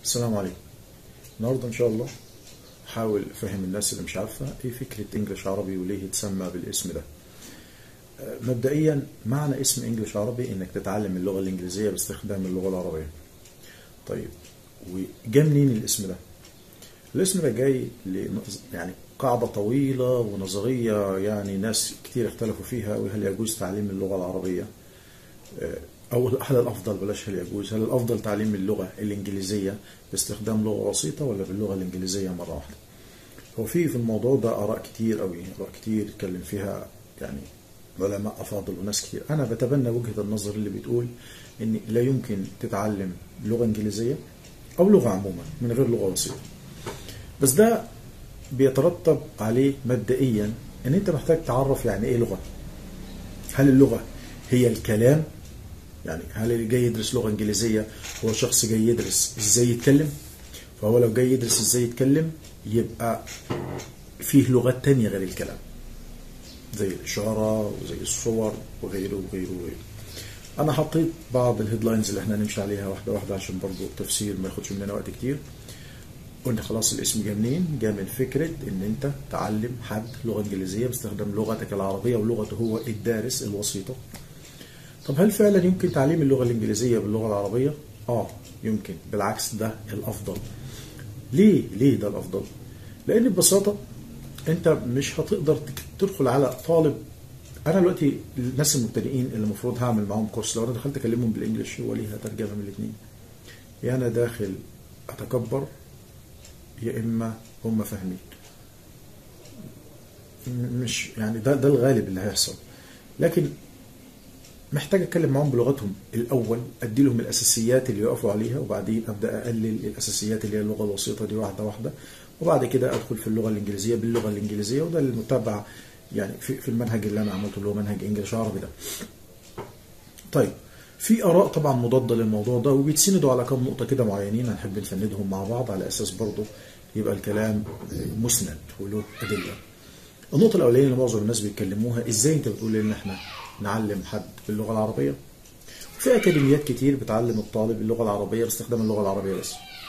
السلام عليكم النهارده ان شاء الله حاول افهم الناس اللي مش عارفه ايه فكره انجلش عربي وليه يتسمى بالاسم ده آه، مبدئيا معنى اسم انجلش عربي انك تتعلم اللغه الانجليزيه باستخدام اللغه العربيه طيب وجا منين الاسم ده الاسم ده جاي ل يعني قاعدة طويلة ونظرية يعني ناس كتير اختلفوا فيها وهل يجوز تعليم اللغة العربية آه، أو هل الأفضل بلاش هل يجوز هل الأفضل تعليم اللغة الإنجليزية باستخدام لغة وسيطة ولا باللغة الإنجليزية مرة واحدة هو في في الموضوع ده آراء كتير أوي آراء كتير اتكلم فيها يعني علماء أفاضل وناس كتير أنا بتبنى وجهة النظر اللي بتقول إن لا يمكن تتعلم لغة إنجليزية أو لغة عموما من غير لغة وسيطة بس ده بيترتب عليه مبدئيا ان انت محتاج تعرف يعني ايه لغه هل اللغه هي الكلام يعني هل اللي جاي يدرس لغه انجليزيه هو شخص جاي يدرس ازاي يتكلم فهو لو جاي يدرس ازاي يتكلم يبقى فيه لغات تانية غير الكلام زي الإشارة وزي الصور وغيره وغيره وغيره أنا حطيت بعض الهيدلاينز اللي احنا نمشي عليها واحدة واحدة عشان برضو التفسير ما ياخدش مننا وقت كتير قلنا خلاص الاسم جه منين؟ جه من فكرة إن أنت تعلم حد لغة إنجليزية باستخدام لغتك العربية ولغته هو الدارس الوسيطة. طب هل فعلا يمكن تعليم اللغة الإنجليزية باللغة العربية؟ آه يمكن بالعكس ده الأفضل. ليه؟ ليه ده الأفضل؟ لأن ببساطة أنت مش هتقدر تدخل على طالب أنا دلوقتي الناس المبتدئين اللي المفروض هعمل معاهم كورس لو أنا دخلت أكلمهم بالإنجلش هو ليها ترجمة من الاتنين. يا أنا داخل أتكبر يا اما هم فاهمين مش يعني ده ده الغالب اللي هيحصل لكن محتاج اتكلم معاهم بلغتهم الاول ادي لهم الاساسيات اللي يقفوا عليها وبعدين ابدا اقلل الاساسيات اللي هي اللغه الوسيطه دي واحده واحده وبعد كده ادخل في اللغه الانجليزيه باللغه الانجليزيه وده المتبع يعني في, في المنهج اللي انا عملته اللي هو منهج انجلش عربي ده طيب في اراء طبعا مضاده للموضوع ده وبيتسندوا على كم نقطه كده معينين هنحب نسندهم مع بعض على اساس برضه يبقى الكلام مسند وله ادله. النقطه الاولانيه اللي معظم الناس بيتكلموها ازاي انت بتقول ان احنا نعلم حد باللغه العربيه؟ في اكاديميات كتير بتعلم الطالب اللغه العربيه باستخدام اللغه العربيه بس.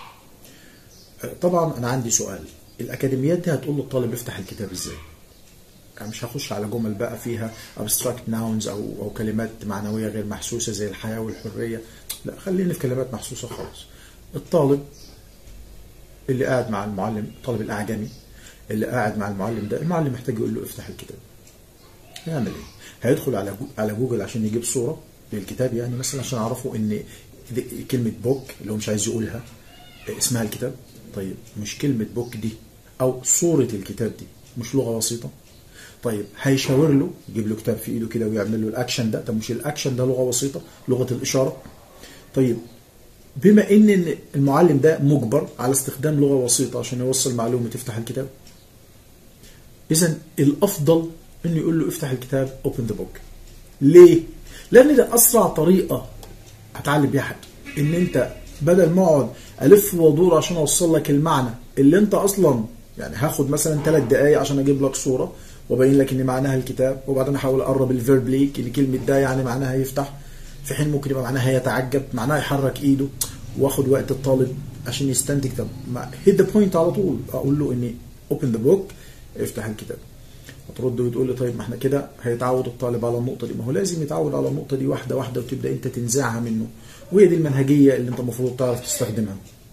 طبعا انا عندي سؤال الاكاديميات دي هتقول للطالب افتح الكتاب ازاي؟ يعني مش هخش على جمل بقى فيها abstract nouns او او كلمات معنويه غير محسوسه زي الحياه والحريه لا خلينا في كلمات محسوسه خالص الطالب اللي قاعد مع المعلم الطالب الاعجمي اللي قاعد مع المعلم ده المعلم محتاج يقول له افتح الكتاب هيعمل ايه هيدخل على على جوجل عشان يجيب صوره للكتاب يعني مثلا عشان اعرفوا ان كلمه بوك اللي هو مش عايز يقولها اسمها الكتاب طيب مش كلمه بوك دي او صوره الكتاب دي مش لغه بسيطه طيب هيشاور له يجيب له كتاب في ايده كده ويعمل له الاكشن ده طب مش الاكشن ده لغه بسيطه لغه الاشاره طيب بما ان المعلم ده مجبر على استخدام لغه بسيطه عشان يوصل معلومه تفتح الكتاب اذا الافضل انه يقول له افتح الكتاب اوبن ذا بوك ليه لان ده اسرع طريقه هتعلم بيها حد ان انت بدل ما اقعد الف وادور عشان اوصل لك المعنى اللي انت اصلا يعني هاخد مثلا ثلاث دقائق عشان اجيب لك صوره وابين لك ان معناها الكتاب وبعدين احاول اقرب الفيرب ليك اللي كلمه ده يعني معناها يفتح في حين ممكن يبقى معناها يتعجب معناها يحرك ايده واخد وقت الطالب عشان يستنتج طب هيت ذا بوينت على طول اقول له اني اوبن ذا بوك افتح الكتاب هترد وتقول لي طيب ما احنا كده هيتعود الطالب على النقطه دي ما هو لازم يتعود على النقطه دي واحده واحده وتبدا انت تنزعها منه وهي دي المنهجيه اللي انت المفروض تعرف تستخدمها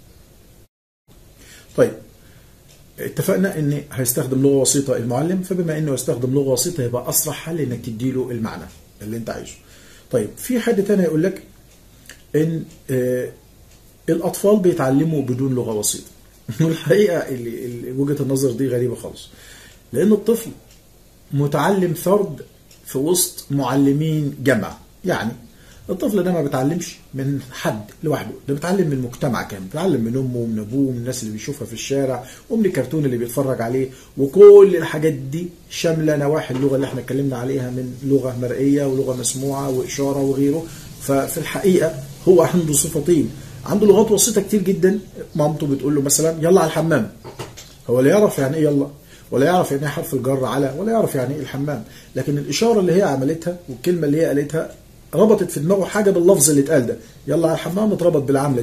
طيب اتفقنا ان هيستخدم لغه وسيطه المعلم فبما انه يستخدم لغه وسيطه يبقى اسرع حل انك تديله المعنى اللي انت عايزه طيب في حد تاني يقول لك ان آه الاطفال بيتعلموا بدون لغه وسيطه والحقيقه اللي, اللي وجهه النظر دي غريبه خالص لان الطفل متعلم فرد في وسط معلمين جمع يعني الطفل ده ما بيتعلمش من حد لوحده ده بيتعلم من المجتمع كامل بيتعلم من امه ومن ابوه ومن الناس اللي بيشوفها في الشارع ومن الكرتون اللي بيتفرج عليه وكل الحاجات دي شامله نواحي اللغه اللي احنا اتكلمنا عليها من لغه مرئيه ولغه مسموعه واشاره وغيره ففي الحقيقه هو عنده صفتين عنده لغات وسيطه كتير جدا مامته بتقول له مثلا يلا على الحمام هو لا يعرف يعني ايه يلا ولا يعرف يعني ايه حرف الجر على ولا يعرف يعني ايه الحمام لكن الاشاره اللي هي عملتها والكلمه اللي هي قالتها ربطت في دماغه حاجه باللفظ اللي اتقال ده يلا على الحمام اتربط بالعمله دي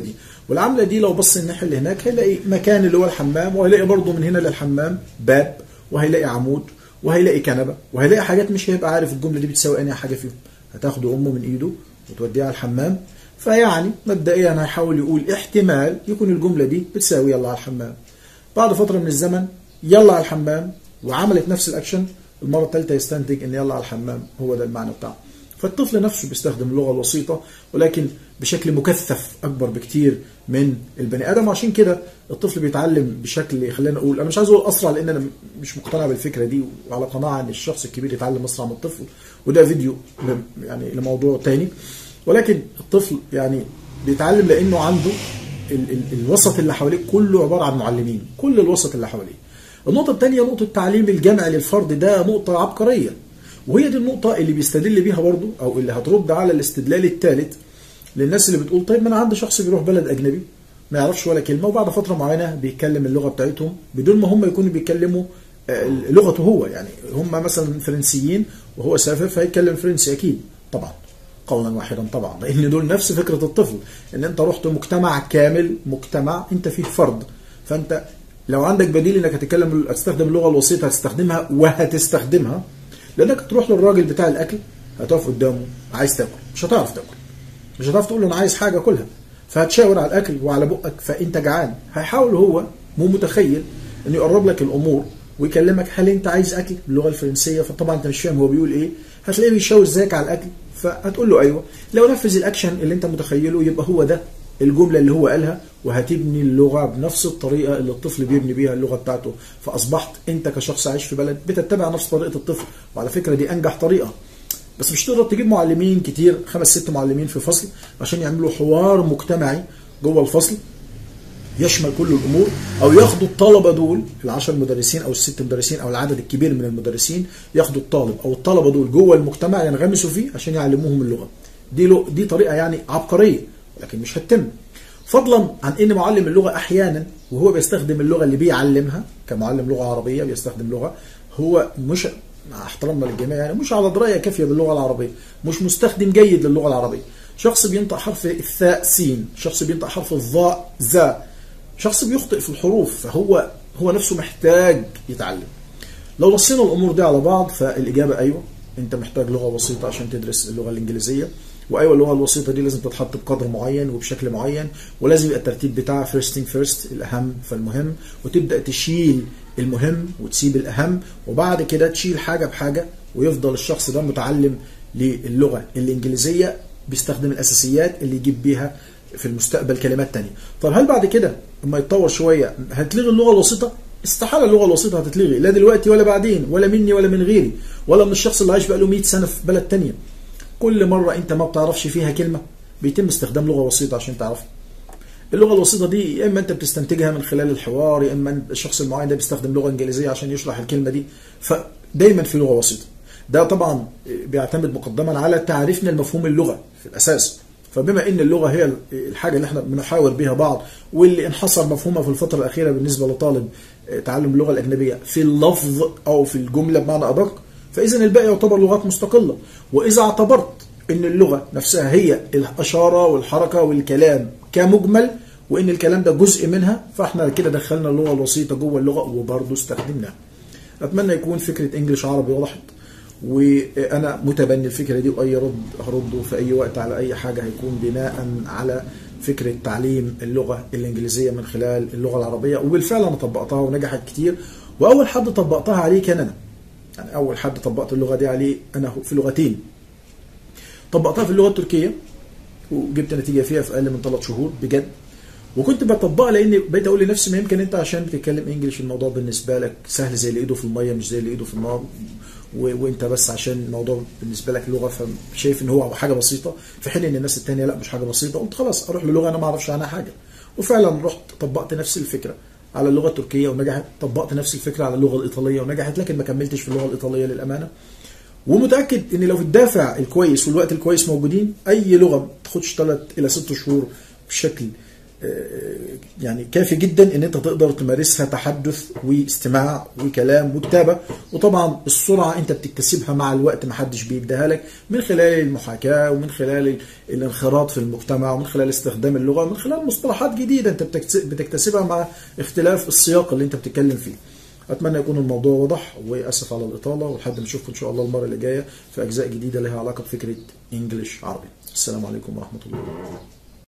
والعمله دي لو بص الناحيه اللي هناك هيلاقي مكان اللي هو الحمام وهيلاقي برضه من هنا للحمام باب وهيلاقي عمود وهيلاقي كنبه وهيلاقي حاجات مش هيبقى عارف الجمله دي بتساوي انهي حاجه فيهم هتاخده امه من ايده وتوديها على الحمام فيعني مبدئيا هيحاول يقول احتمال يكون الجمله دي بتساوي يلا على الحمام بعد فتره من الزمن يلا على الحمام وعملت نفس الاكشن المره الثالثه يستنتج ان يلا على الحمام هو ده المعنى بتاعه فالطفل نفسه بيستخدم اللغه الوسيطه ولكن بشكل مكثف اكبر بكتير من البني ادم وعشان كده الطفل بيتعلم بشكل خلينا نقول انا مش عايز اقول اسرع لان انا مش مقتنع بالفكره دي وعلى قناعه ان الشخص الكبير يتعلم اسرع من الطفل وده فيديو يعني لموضوع تاني ولكن الطفل يعني بيتعلم لانه عنده ال ال الوسط اللي حواليه كله عباره عن معلمين كل الوسط اللي حواليه النقطه الثانيه نقطه التعليم الجمعي للفرد ده نقطه عبقريه وهي دي النقطة اللي بيستدل بيها برضه أو اللي هترد على الاستدلال الثالث للناس اللي بتقول طيب ما أنا عندي شخص بيروح بلد أجنبي ما يعرفش ولا كلمة وبعد فترة معينة بيتكلم اللغة بتاعتهم بدون ما هم يكونوا بيتكلموا لغته هو يعني هم مثلا فرنسيين وهو سافر فهيتكلم فرنسي أكيد طبعا قولا واحدا طبعا لأن دول نفس فكرة الطفل إن أنت رحت مجتمع كامل مجتمع أنت فيه فرد فأنت لو عندك بديل انك هتتكلم هتستخدم اللغه الوسيطه هتستخدمها وهتستخدمها لانك تروح للراجل بتاع الاكل هتقف قدامه عايز تاكل مش هتعرف تاكل مش هتعرف تقول له انا عايز حاجه كلها فهتشاور على الاكل وعلى بقك فانت جعان هيحاول هو مو متخيل انه يقرب لك الامور ويكلمك هل انت عايز اكل باللغه الفرنسيه فطبعا انت مش فاهم هو بيقول ايه هتلاقيه بيشاور ازيك على الاكل فهتقول له ايوه لو نفذ الاكشن اللي انت متخيله يبقى هو ده الجملة اللي هو قالها وهتبني اللغة بنفس الطريقة اللي الطفل بيبني بيها اللغة بتاعته فأصبحت أنت كشخص عايش في بلد بتتبع نفس طريقة الطفل وعلى فكرة دي أنجح طريقة بس مش تقدر تجيب معلمين كتير خمس ست معلمين في فصل عشان يعملوا حوار مجتمعي جوه الفصل يشمل كل الامور او ياخدوا الطلبه دول العشر مدرسين او الست مدرسين او العدد الكبير من المدرسين ياخدوا الطالب او الطلبه دول جوه المجتمع ينغمسوا فيه عشان يعلموهم اللغه دي لو دي طريقه يعني عبقريه لكن مش هتتم فضلا عن ان معلم اللغه احيانا وهو بيستخدم اللغه اللي بيعلمها كمعلم لغه عربيه بيستخدم لغه هو مش مع احترامنا للجميع يعني مش على درايه كافيه باللغه العربيه مش مستخدم جيد للغه العربيه شخص بينطق حرف الثاء سين شخص بينطق حرف الظاء ذا شخص بيخطئ في الحروف فهو هو نفسه محتاج يتعلم لو رصينا الامور دي على بعض فالاجابه ايوه انت محتاج لغه بسيطه عشان تدرس اللغه الانجليزيه وايوه اللغه الوسيطه دي لازم تتحط بقدر معين وبشكل معين ولازم يبقى الترتيب بتاعها فيرست ثينج فيرست الاهم فالمهم وتبدا تشيل المهم وتسيب الاهم وبعد كده تشيل حاجه بحاجه ويفضل الشخص ده متعلم للغه الانجليزيه بيستخدم الاساسيات اللي يجيب بيها في المستقبل كلمات تانية طب هل بعد كده لما يتطور شويه هتلغي اللغه الوسيطه استحاله اللغه الوسيطه هتتلغي لا دلوقتي ولا بعدين ولا مني ولا من غيري ولا من الشخص اللي عايش بقاله 100 سنه في بلد تانية كل مرة أنت ما بتعرفش فيها كلمة بيتم استخدام لغة وسيطة عشان تعرفها اللغة الوسيطة دي يا إما أنت بتستنتجها من خلال الحوار يا إما الشخص المعين ده بيستخدم لغة إنجليزية عشان يشرح الكلمة دي فدايما في لغة وسيطة ده طبعا بيعتمد مقدما على تعريفنا المفهوم اللغة في الأساس فبما ان اللغه هي الحاجه اللي احنا بنحاور بها بعض واللي انحصر مفهومها في الفتره الاخيره بالنسبه لطالب تعلم اللغه الاجنبيه في اللفظ او في الجمله بمعنى ادق فاذا الباقي يعتبر لغات مستقله واذا اعتبرت ان اللغه نفسها هي الاشاره والحركه والكلام كمجمل وان الكلام ده جزء منها فاحنا كده دخلنا اللغه الوسيطه جوه اللغه وبرضه استخدمناها اتمنى يكون فكره انجلش عربي وضحت وانا متبني الفكره دي واي رد هرده في اي وقت على اي حاجه هيكون بناء على فكره تعليم اللغه الانجليزيه من خلال اللغه العربيه وبالفعل انا طبقتها ونجحت كتير واول حد طبقتها عليه كان انا يعني اول حد طبقت اللغه دي عليه انا في لغتين طبقتها في اللغه التركيه وجبت نتيجه فيها في اقل من ثلاث شهور بجد وكنت بطبقها لان بقيت اقول لنفسي ما يمكن انت عشان بتتكلم انجلش الموضوع بالنسبه لك سهل زي اللي ايده في الميه مش زي اللي ايده في النار و... وانت بس عشان الموضوع بالنسبه لك لغه فشايف ان هو حاجه بسيطه في حين ان الناس الثانيه لا مش حاجه بسيطه قلت خلاص اروح للغه انا ما اعرفش عنها حاجه وفعلا رحت طبقت نفس الفكره على اللغه التركيه ونجحت طبقت نفس الفكره على اللغه الايطاليه ونجحت لكن ما كملتش في اللغه الايطاليه للامانه ومتاكد ان لو في الدافع الكويس والوقت الكويس موجودين اي لغه ما تاخدش ثلاث الى ست شهور بشكل يعني كافي جدا ان انت تقدر تمارسها تحدث واستماع وكلام وكتابه وطبعا السرعه انت بتكتسبها مع الوقت ما حدش بيديها لك من خلال المحاكاه ومن خلال الانخراط في المجتمع ومن خلال استخدام اللغه ومن خلال مصطلحات جديده انت بتكتسبها مع اختلاف السياق اللي انت بتتكلم فيه. اتمنى يكون الموضوع واضح واسف على الاطاله ولحد ما نشوفكم ان شاء الله المره اللي جايه في اجزاء جديده لها علاقه بفكره انجلش عربي. السلام عليكم ورحمه الله وبركاته.